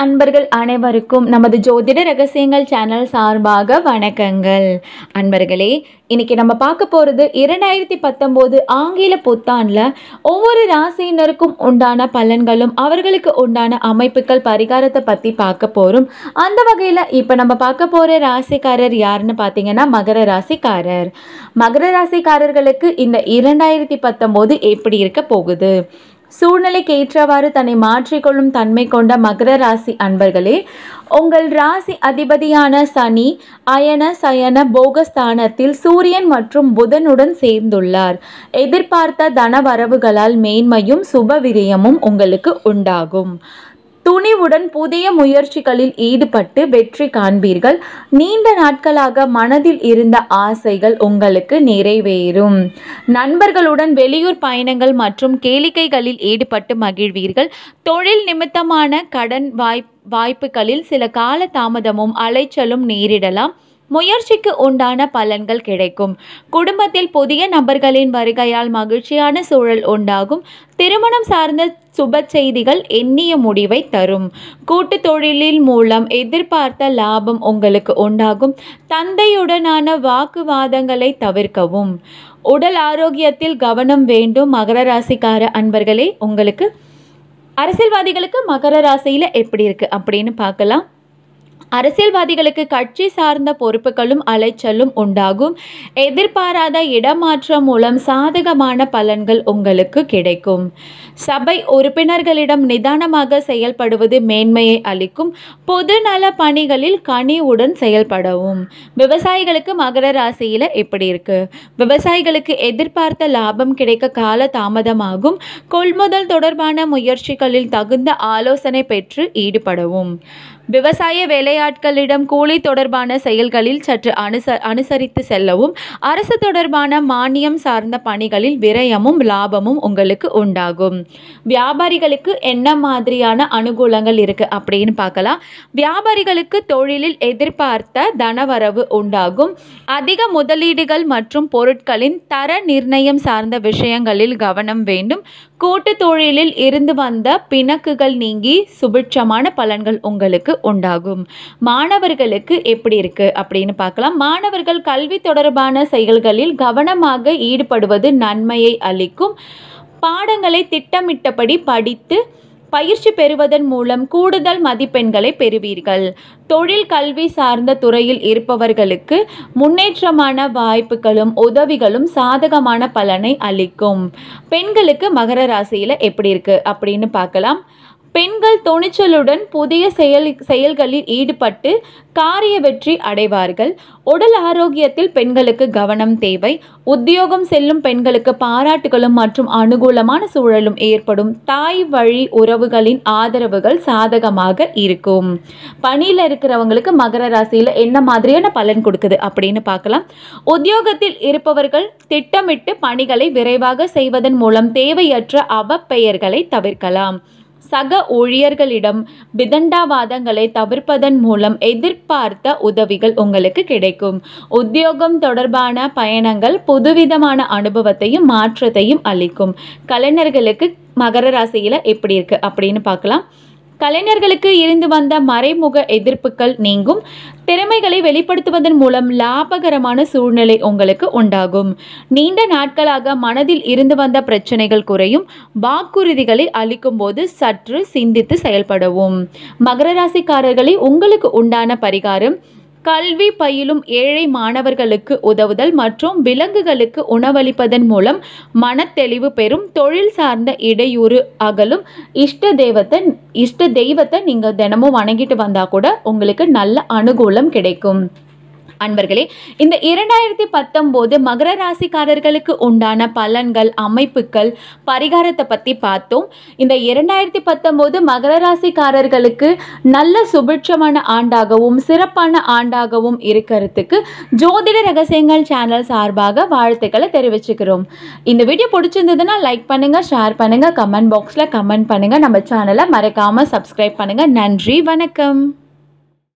அன்பர்கள் அனைவருக்கும் நமது ஜோதிட ரகசியங்கள் சேனல் சார்பாக வணக்கங்கள் அன்பர்களே இன்னைக்கு நம்ம பார்க்க போகிறது இரண்டாயிரத்தி பத்தொம்போது ஆங்கில புத்தாண்டில் ஒவ்வொரு ராசியினருக்கும் உண்டான பலன்களும் அவர்களுக்கு உண்டான அமைப்புகள் பரிகாரத்தை பற்றி பார்க்க போகிறோம் அந்த வகையில் இப்போ நம்ம பார்க்க போகிற ராசிக்காரர் யாருன்னு பார்த்தீங்கன்னா மகர ராசிக்காரர் மகர ராசிக்காரர்களுக்கு இந்த இரண்டாயிரத்தி பத்தொம்போது எப்படி இருக்க போகுது சூழ்நிலைக்கு ஏற்றவாறு தன்னை மாற்றிக்கொள்ளும் தன்மை கொண்ட மகர ராசி அன்பர்களே உங்கள் ராசி அதிபதியான சனி அயன சயன போகஸ்தானத்தில் சூரியன் மற்றும் புதனுடன் சேர்ந்துள்ளார் எதிர்பார்த்த தனவரவுகளால் மேன்மையும் சுபவிரியமும் உங்களுக்கு உண்டாகும் துணிவுடன் புதிய முயற்சிகளில் ஈடுபட்டு வெற்றி காண்பீர்கள் நீண்ட நாட்களாக மனதில் இருந்த ஆசைகள் உங்களுக்கு நிறைவேறும் நண்பர்களுடன் வெளியூர் பயணங்கள் மற்றும் கேளிக்கைகளில் ஈடுபட்டு மகிழ்வீர்கள் தொழில் நிமித்தமான கடன் வாய்ப் வாய்ப்புகளில் சில கால தாமதமும் அலைச்சலும் நேரிடலாம் முயற்சிக்கு உண்டான பலன்கள் கிடைக்கும் குடும்பத்தில் புதிய நபர்களின் வருகையால் மகிழ்ச்சியான சூழல் உண்டாகும் திருமணம் சார்ந்த சுப செய்திகள் எண்ணிய முடிவை தரும் கூட்டு தொழிலில் மூலம் எதிர்பார்த்த லாபம் உங்களுக்கு உண்டாகும் தந்தையுடனான வாக்குவாதங்களை தவிர்க்கவும் உடல் ஆரோக்கியத்தில் கவனம் வேண்டும் மகர ராசிக்கார அன்பர்களே உங்களுக்கு அரசியல்வாதிகளுக்கு மகர ராசியில் எப்படி இருக்கு அப்படின்னு பார்க்கலாம் அரசியல்வாதிகளுக்கு கட்சி சார்ந்த பொறுப்புகளும் அலைச்சலும் உண்டாகும் எதிர்பாராத இடமாற்றம் மூலம் சாதகமான பலன்கள் உங்களுக்கு கிடைக்கும் சபை உறுப்பினர்களிடம் நிதானமாக செயல்படுவது மேன்மையை அளிக்கும் பொது நல பணிகளில் கனிவுடன் செயல்படவும் விவசாயிகளுக்கு மகர ராசியில் எப்படி இருக்கு விவசாயிகளுக்கு எதிர்பார்த்த லாபம் கிடைக்க கால தாமதமாகும் கொள்முதல் தொடர்பான முயற்சிகளில் தகுந்த ஆலோசனை பெற்று ஈடுபடவும் விவசாய வேலையாட்களிடம் கூலி தொடர்பான செயல்களில் சற்று அனுச அனுசரித்து செல்லவும் அரசு தொடர்பான மானியம் சார்ந்த பணிகளில் விரயமும் லாபமும் உங்களுக்கு உண்டாகும் வியாபாரிகளுக்கு என்ன மாதிரியான அனுகூலங்கள் இருக்கு அப்படின்னு பார்க்கலாம் வியாபாரிகளுக்கு தொழிலில் எதிர்பார்த்த தனவரவு உண்டாகும் அதிக முதலீடுகள் மற்றும் பொருட்களின் தர நிர்ணயம் சார்ந்த விஷயங்களில் கவனம் வேண்டும் கூட்டு தொழிலில் இருந்து வந்த பிணக்குகள் நீங்கி சுபிட்சமான பலன்கள் உங்களுக்கு உண்டாகும் மாணவர்களுக்கு எப்படி இருக்கு அப்படின்னு பார்க்கலாம் மாணவர்கள் கல்வி தொடர்பான செயல்களில் கவனமாக ஈடுபடுவது நன்மையை அளிக்கும் பாடங்களை திட்டமிட்டபடி படித்து பயிற்சி பெறுவதன் மூலம் கூடுதல் மதிப்பெண்களை பெறுவீர்கள் தொழில் கல்வி சார்ந்த துறையில் இருப்பவர்களுக்கு முன்னேற்றமான வாய்ப்புகளும் உதவிகளும் சாதகமான பலனை அளிக்கும் பெண்களுக்கு மகர ராசியில் எப்படி இருக்கு அப்படின்னு பார்க்கலாம் பெண்கள் துணிச்சலுடன் புதிய செயல் செயல்களில் ஈடுபட்டு காரிய வெற்றி அடைவார்கள் உடல் ஆரோக்கியத்தில் பெண்களுக்கு கவனம் தேவை உத்தியோகம் செல்லும் பெண்களுக்கு பாராட்டுகளும் மற்றும் அனுகூலமான சூழலும் ஏற்படும் தாய் வழி உறவுகளின் ஆதரவுகள் சாதகமாக இருக்கும் பணியில் இருக்கிறவங்களுக்கு மகர ராசியில் என்ன மாதிரியான பலன் கொடுக்குது அப்படின்னு பார்க்கலாம் உத்தியோகத்தில் இருப்பவர்கள் திட்டமிட்டு பணிகளை விரைவாக செய்வதன் மூலம் தேவையற்ற அவப்பெயர்களை தவிர்க்கலாம் சக ஊழியர்களிடம் விதண்டாவாதங்களை தவிர்ப்பதன் மூலம் எதிர்பார்த்த உதவிகள் உங்களுக்கு கிடைக்கும் உத்தியோகம் தொடர்பான பயணங்கள் புதுவிதமான அனுபவத்தையும் மாற்றத்தையும் அளிக்கும் கலைஞர்களுக்கு மகர ராசியில் எப்படி இருக்கு அப்படின்னு பார்க்கலாம் கலைஞர்களுக்கு இருந்து வந்த மறைமுக எதிர்ப்புகள் நீங்கும் திறமைகளை வெளிப்படுத்துவதன் மூலம் லாபகரமான சூழ்நிலை உங்களுக்கு உண்டாகும் நீண்ட நாட்களாக மனதில் இருந்து வந்த பிரச்சனைகள் குறையும் வாக்குறுதிகளை அளிக்கும் போது சற்று சிந்தித்து செயல்படவும் மகர ராசிக்காரர்களை உங்களுக்கு உண்டான பரிகாரம் கல்வி பயிலும் ஏழை மாணவர்களுக்கு உதவுதல் மற்றும் விலங்குகளுக்கு உணவளிப்பதன் மூலம் மனத்தெளிவு பெறும் தொழில் சார்ந்த இடையூறு அகலும் இஷ்ட தெய்வத்தை இஷ்ட தெய்வத்தை நீங்கள் தினமும் வணங்கிட்டு வந்தால் கூட உங்களுக்கு நல்ல அனுகூலம் கிடைக்கும் அன்பர்களே இந்த இரண்டாயிரத்தி பத்தொம்போது மகர ராசிக்காரர்களுக்கு உண்டான பலன்கள் அமைப்புகள் பரிகாரத்தை பற்றி பார்த்தோம் இந்த இரண்டாயிரத்தி பத்தொம்போது மகர ராசிக்காரர்களுக்கு நல்ல சுபிட்சமான ஆண்டாகவும் சிறப்பான ஆண்டாகவும் இருக்கிறதுக்கு ஜோதிட ரகசியங்கள் சேனல் சார்பாக வாழ்த்துக்களை தெரிவிச்சுக்கிறோம் இந்த வீடியோ பிடிச்சிருந்ததுன்னா லைக் பண்ணுங்கள் ஷேர் பண்ணுங்கள் கமெண்ட் பாக்ஸில் கமெண்ட் பண்ணுங்கள் நம்ம சேனலை மறக்காமல் சப்ஸ்கிரைப் பண்ணுங்கள் நன்றி வணக்கம்